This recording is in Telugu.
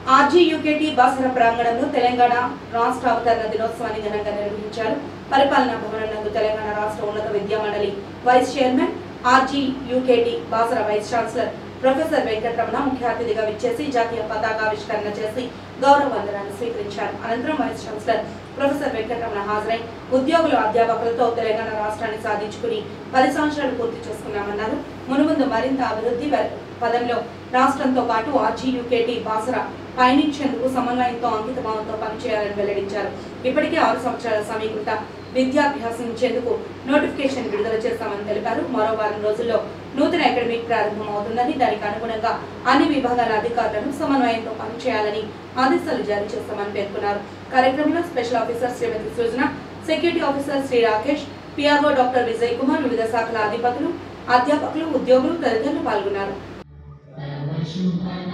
ఆర్జీయూకేటీ బాసర ప్రాంగణంలో తెలంగాణ రాష్ట్ర అవతరణ దినోత్సవాన్ని ఘనంగా నిర్వహించారు పరిపాలనా భవనం నందు తెలంగాణ రాష్ట్ర ఉన్నత విద్యా మండలి vice chairman RGUKT Basar vice chancellor professor Venkataramana ముఖ్య అతిథిగా విచ్చేసి జాతీయ పతాకావిష్కరణ చేసి గౌరవ వందనాన్ని స్వీకరించారు అనంతరం వైస్ ఛాన్సలర్ ప్రొఫెసర్ వెంకటరమణ హాజరై ఉద్యోగులు అధ్యాపకులతో తెలంగాణ రాష్ట్రాన్ని సాధించుకుని పది సంవత్సరాలు పూర్తి చేసుకున్నామన్నారు మునుముందు మరింత అభివృద్ధి వే- పదంలో రాష్ట్రంతో పాటు ఆర్జీయూకేటీ బాసర పయనించేందుకు సమన్వయంతో అంకితభావంతో పనిచేయాలని వెల్లడించారు ఇప్పటికే ఆరు సంవత్సరాల సమీకృత విద్యాభ్యాసించేందుకు నోటిఫికేషన్ విడుదల చేస్తామని తెలిపారు మరో వారం రోజుల్లో నూతన అకాడమిక్ ప్రారంభం అవుతుందని దానికి అనుగుణంగా అన్ని విభాగాల అధికారులను సమన్వయంతో పనిచేయాలని ఆదేశాలు జారీ చేస్తామని పేర్కొన్నారు కార్యక్రమంలో special officer Shrimati Srujana security officer Shri Rakesh PRO doctor Vijay Kumar వివిధ శాఖల అధిపతులు అధ్యాపకులు ఉద్యోగులు తదితరులు పాల్గొన్నారు శుభన